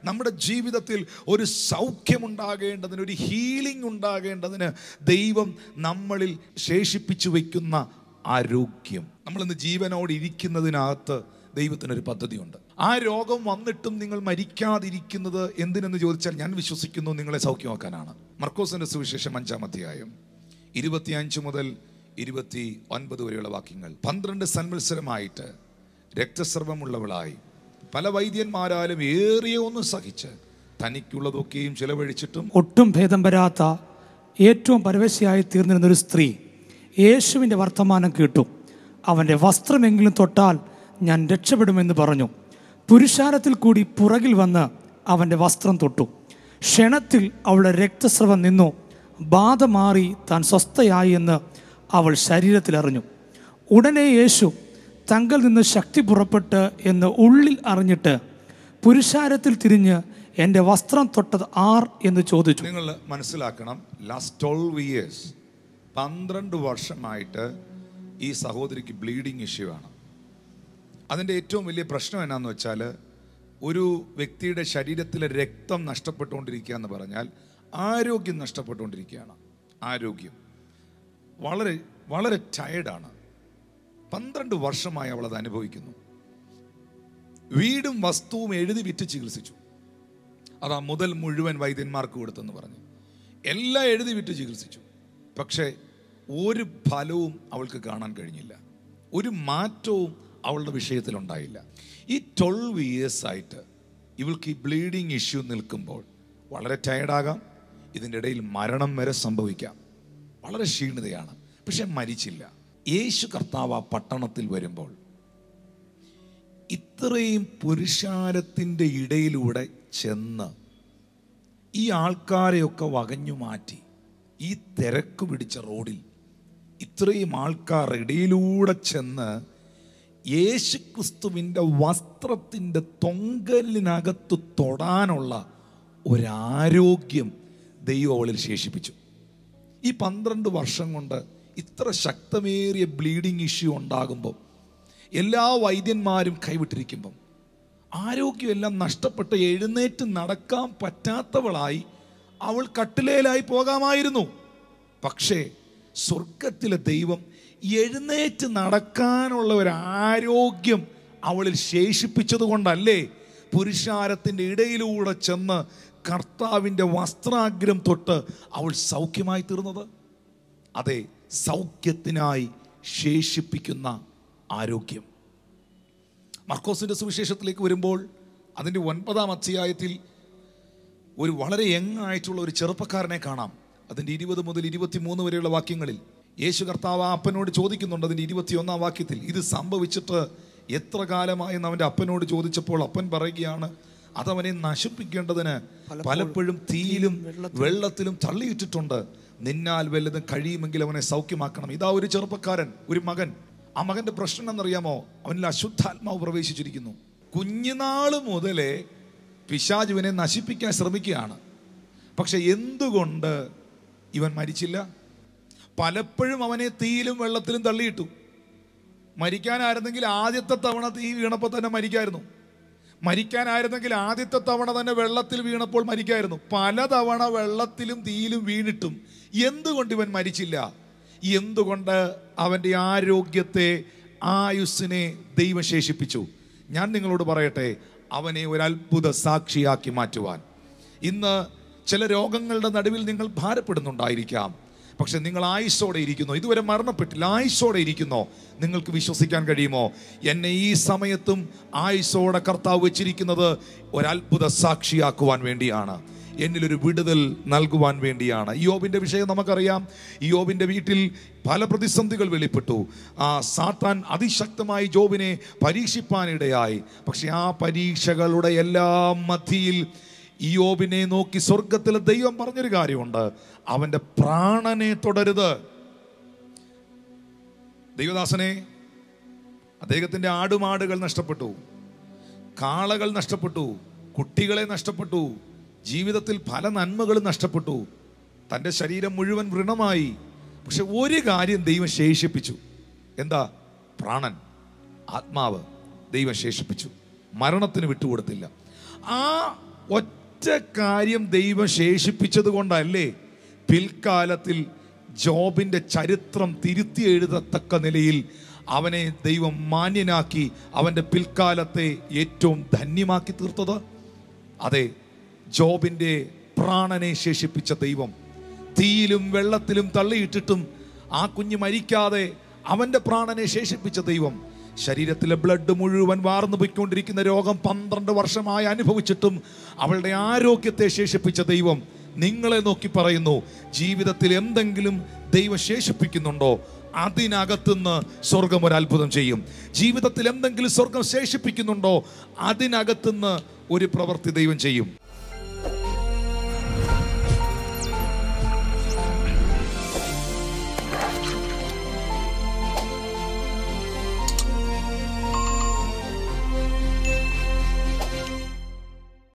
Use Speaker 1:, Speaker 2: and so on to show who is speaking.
Speaker 1: നമ്മുടെ ജീവിതത്തിൽ ഒരു സൗഖ്യമുണ്ടാകേണ്ടതിന് ഒരു ഹീലിംഗ് ഉണ്ടാകേണ്ടതിന് ദൈവം നമ്മളിൽ ശേഷിപ്പിച്ചു വയ്ക്കുന്ന ആരോഗ്യം നമ്മളിന്ന് ജീവനോട് ഇരിക്കുന്നതിനകത്ത് ദൈവത്തിനൊരു പദ്ധതിയുണ്ട് ആ രോഗം വന്നിട്ടും നിങ്ങൾ മരിക്കാതിരിക്കുന്നത് എന്തിനെന്ന് ചോദിച്ചാൽ ഞാൻ വിശ്വസിക്കുന്നു നിങ്ങളെ സൗഖ്യമാക്കാനാണ് മർക്കോസിന്റെ സുവിശേഷം അഞ്ചാം അധ്യായം ഇരുപത്തിയഞ്ച് മുതൽ ഇരുപത്തി ഒൻപത് വരെയുള്ള വാക്യങ്ങൾ പന്ത്രണ്ട് സന്മത്സരമായിട്ട് രക്തസ്രവമുള്ളവളായി പല വൈദ്യന്മാരാലും ഏറിയ ഒന്ന് സഹിച്ച് തനിക്കുള്ളതൊക്കെയും ചെലവഴിച്ചിട്ടും
Speaker 2: ഒട്ടും ഭേദം വരാത്ത ഏറ്റവും പരവശയായി തീർന്നിരുന്നൊരു സ്ത്രീ യേശുവിൻ്റെ വർത്തമാനം കേട്ടു അവൻ്റെ വസ്ത്രമെങ്കിലും തൊട്ടാൽ ഞാൻ രക്ഷപ്പെടുമെന്ന് പറഞ്ഞു പുരുഷാരത്തിൽ കൂടി പുറകിൽ വന്ന് അവൻ്റെ വസ്ത്രം തൊട്ടു ക്ഷണത്തിൽ അവളുടെ രക്തസ്രവം നിന്നു ബാധ മാറി താൻ സ്വസ്ഥയായി എന്ന് അവൾ ശരീരത്തിലറിഞ്ഞു ഉടനെ യേശു തങ്കിൽ നിന്ന് ശക്തി പുറപ്പെട്ട് എന്ന് ഉള്ളിൽ അറിഞ്ഞിട്ട് പുരുഷാരത്തിൽ തിരിഞ്ഞ് എൻ്റെ വസ്ത്രം തൊട്ടത് ആർ എന്ന് ചോദിച്ചു
Speaker 1: നിങ്ങൾ മനസ്സിലാക്കണം ലാസ്റ്റ് ട്വൽവ് ഇയേഴ്സ് പന്ത്രണ്ട് വർഷമായിട്ട് ഈ സഹോദരിക്ക് ബ്ലീഡിങ് ഇഷ്യൂ ആണ് അതിൻ്റെ ഏറ്റവും വലിയ പ്രശ്നം എന്നാന്ന് വെച്ചാൽ ഒരു വ്യക്തിയുടെ ശരീരത്തിലെ രക്തം നഷ്ടപ്പെട്ടുകൊണ്ടിരിക്കുക എന്ന് പറഞ്ഞാൽ ആരോഗ്യം നഷ്ടപ്പെട്ടുകൊണ്ടിരിക്കുകയാണ് ആരോഗ്യം വളരെ വളരെ ടയർഡാണ് പന്ത്രണ്ട് വർഷമായി അവൾ അത് അനുഭവിക്കുന്നു വീടും വസ്തുവും എഴുതി വിറ്റ് ചികിത്സിച്ചു അതാ മുതൽ മുഴുവൻ വൈദ്യന്മാർക്ക് കൊടുത്തെന്ന് പറഞ്ഞു എല്ലാം എഴുതി വിറ്റ് ചികിത്സിച്ചു പക്ഷേ ഒരു ഫലവും അവൾക്ക് കാണാൻ കഴിഞ്ഞില്ല ഒരു മാറ്റവും അവളുടെ വിഷയത്തിലുണ്ടായില്ല ഈ ട്വൽവ് ഇയേഴ്സ് ആയിട്ട് ഇവൾക്ക് ഈ ബ്ലീഡിങ് ഇഷ്യൂ നിൽക്കുമ്പോൾ വളരെ ടയർഡാകാം ഇതിൻ്റെ ഇടയിൽ മരണം വരെ സംഭവിക്കാം വളരെ ക്ഷീണിതയാണ് പക്ഷെ മരിച്ചില്ല യേശു കർത്താവ് ആ പട്ടണത്തിൽ വരുമ്പോൾ ഇത്രയും പുരുഷാരത്തിൻ്റെ ഇടയിലൂടെ ചെന്ന് ഈ ആൾക്കാരെയൊക്കെ വകഞ്ഞു മാറ്റി ഈ തിരക്ക് പിടിച്ച റോഡിൽ ഇത്രയും ആൾക്കാർ ഇടയിലൂടെ ചെന്ന് യേശുക്രിസ്തുവിൻ്റെ വസ്ത്രത്തിൻ്റെ തൊങ്കലിനകത്ത് തൊടാനുള്ള ഒരാരോഗ്യം ദൈവം അവളിൽ ശേഷിപ്പിച്ചു ഈ പന്ത്രണ്ട് വർഷം കൊണ്ട് ഇത്ര ശക്തമേറിയ ബ്ലീഡിങ് ഇഷ്യൂ ഉണ്ടാകുമ്പോൾ എല്ലാ വൈദ്യന്മാരും കൈവിട്ടിരിക്കുമ്പം ആരോഗ്യമെല്ലാം നഷ്ടപ്പെട്ട് എഴുന്നേറ്റ് നടക്കാൻ പറ്റാത്തവളായി അവൾ കട്ടിലേലായി പോകാമായിരുന്നു പക്ഷേ സ്വർഗത്തിലെ ദൈവം എഴുന്നേറ്റ് നടക്കാനുള്ള ഒരു ആരോഗ്യം അവളിൽ ശേഷിപ്പിച്ചത് കൊണ്ടല്ലേ പുരുഷാരത്തിൻ്റെ ഇടയിലൂടെ ചെന്ന് കർത്താവിൻ്റെ വസ്ത്രാഗ്രം തൊട്ട് അവൾ സൗഖ്യമായി തീർന്നത് അതെ സൗഖ്യത്തിനായി ശേഷിപ്പിക്കുന്ന ആരോഗ്യം മർക്കോസിന്റെ സുവിശേഷത്തിലേക്ക് വരുമ്പോൾ അതിൻ്റെ ഒൻപതാം അധ്യായത്തിൽ ഒരു വളരെ യങ് ആയിട്ടുള്ള ഒരു ചെറുപ്പക്കാരനെ കാണാം അതിൻ്റെ ഇരുപത് മുതൽ ഇരുപത്തി മൂന്ന് വരെയുള്ള വാക്യങ്ങളിൽ യേശു കർത്താവ് ആ അപ്പനോട് ചോദിക്കുന്നുണ്ട് അതിൻ്റെ ഇരുപത്തിയൊന്നാം വാക്യത്തിൽ ഇത് സംഭവിച്ചിട്ട് എത്ര കാലമായെന്ന് അവൻ്റെ അപ്പനോട് ചോദിച്ചപ്പോൾ അപ്പൻ പറയുകയാണ് അതവനെ നശിപ്പിക്കേണ്ടതിന് പലപ്പോഴും തീയിലും വെള്ളത്തിലും തള്ളിയിട്ടിട്ടുണ്ട് നിന്നാൽ വല്ലതും കഴിയുമെങ്കിൽ അവനെ സൗഖ്യമാക്കണം ഇതാ ഒരു ചെറുപ്പക്കാരൻ ഒരു മകൻ ആ മകന്റെ പ്രശ്നം എന്നറിയാമോ അവനിൽ അശുദ്ധാത്മാവ് പ്രവേശിച്ചിരിക്കുന്നു കുഞ്ഞുനാള് മുതലേ പിശാജുവിനെ നശിപ്പിക്കാൻ ശ്രമിക്കുകയാണ് പക്ഷെ എന്തുകൊണ്ട് ഇവൻ മരിച്ചില്ല പലപ്പോഴും അവനെ തീയിലും വെള്ളത്തിലും തള്ളിയിട്ടു മരിക്കാനായിരുന്നെങ്കിൽ ആദ്യത്തെ തവണ തീ വീണപ്പോൾ തന്നെ മരിക്കായിരുന്നു മരിക്കാനായിരുന്നെങ്കിൽ ആദ്യത്തെ തവണ തന്നെ വെള്ളത്തിൽ വീണപ്പോൾ മരിക്കായിരുന്നു പലതവണ വെള്ളത്തിലും തീയിലും വീണിട്ടും എന്തുകൊണ്ട് ഇവൻ മരിച്ചില്ല എന്തുകൊണ്ട് അവൻ്റെ ആരോഗ്യത്തെ ആയുസ്സിനെ ദൈവം ശേഷിപ്പിച്ചു ഞാൻ നിങ്ങളോട് പറയട്ടെ അവനെ ഒരു അത്ഭുത സാക്ഷിയാക്കി മാറ്റുവാൻ ഇന്ന് ചില രോഗങ്ങളുടെ നടുവിൽ നിങ്ങൾ ഭാരപ്പെടുന്നുണ്ടായിരിക്കാം പക്ഷെ നിങ്ങൾ ആയുസ്സോടെ ഇരിക്കുന്നു ഇതുവരെ മരണപ്പെട്ടില്ല ആയുസ്സോടെ ഇരിക്കുന്നോ നിങ്ങൾക്ക് വിശ്വസിക്കാൻ കഴിയുമോ എന്നെ ഈ സമയത്തും ആയുസ്സോടെ കർത്താവ് വെച്ചിരിക്കുന്നത് ഒരത്ഭുത സാക്ഷിയാക്കുവാൻ വേണ്ടിയാണ് എന്നിലൊരു വിടുതൽ നൽകുവാൻ വേണ്ടിയാണ് യോബിന്റെ വിഷയം നമുക്കറിയാം യോബിന്റെ വീട്ടിൽ പല പ്രതിസന്ധികൾ വെളിപ്പെട്ടു ആ സാത്താൻ അതിശക്തമായി ജോബിനെ പരീക്ഷിപ്പാനിടയായി പക്ഷെ ആ പരീക്ഷകളുടെ എല്ലാം മധ്യയിൽ യോബിനെ നോക്കി സ്വർഗത്തിലെ ദൈവം പറഞ്ഞൊരു കാര്യമുണ്ട് അവന്റെ പ്രാണനെ തുടരുത് ദൈവദാസനെ അദ്ദേഹത്തിന്റെ ആടുമാടുകൾ നഷ്ടപ്പെട്ടു കാളകൾ നഷ്ടപ്പെട്ടു കുട്ടികളെ നഷ്ടപ്പെട്ടു ജീവിതത്തിൽ പല നന്മകളും നഷ്ടപ്പെട്ടു തൻ്റെ ശരീരം മുഴുവൻ വൃണമായി പക്ഷെ ഒരു കാര്യം ദൈവം ശേഷിപ്പിച്ചു എന്താ പ്രാണൻ ആത്മാവ് ദൈവം ശേഷിപ്പിച്ചു മരണത്തിന് വിട്ടുകൊടുത്തില്ല ആ ഒറ്റ കാര്യം ദൈവം ശേഷിപ്പിച്ചത് കൊണ്ടല്ലേ പിൽക്കാലത്തിൽ ജോബിന്റെ ചരിത്രം തിരുത്തി എഴുതത്തക്ക നിലയിൽ അവനെ ദൈവം മാന്യനാക്കി അവന്റെ പിൽക്കാലത്തെ ഏറ്റവും ധന്യമാക്കി തീർത്തത് അതെ ജോബിന്റെ പ്രാണനെ ശേഷിപ്പിച്ച ദൈവം തീയിലും വെള്ളത്തിലും തള്ളിയിട്ടിട്ടും ആ കുഞ്ഞ് മരിക്കാതെ അവന്റെ പ്രാണനെ ശേഷിപ്പിച്ച ദൈവം ശരീരത്തിലെ ബ്ലഡ് മുഴുവൻ വാർന്നു പോയിക്കൊണ്ടിരിക്കുന്ന രോഗം പന്ത്രണ്ട് വർഷമായി അനുഭവിച്ചിട്ടും അവളുടെ ആരോഗ്യത്തെ ശേഷിപ്പിച്ച ദൈവം നിങ്ങളെ നോക്കി പറയുന്നു ജീവിതത്തിൽ എന്തെങ്കിലും ദൈവം ശേഷിപ്പിക്കുന്നുണ്ടോ അതിനകത്തുനിന്ന് സ്വർഗം ഒരു അത്ഭുതം ചെയ്യും ജീവിതത്തിൽ എന്തെങ്കിലും സ്വർഗം ശേഷിപ്പിക്കുന്നുണ്ടോ അതിനകത്തുനിന്ന് ഒരു പ്രവൃത്തി ദൈവം ചെയ്യും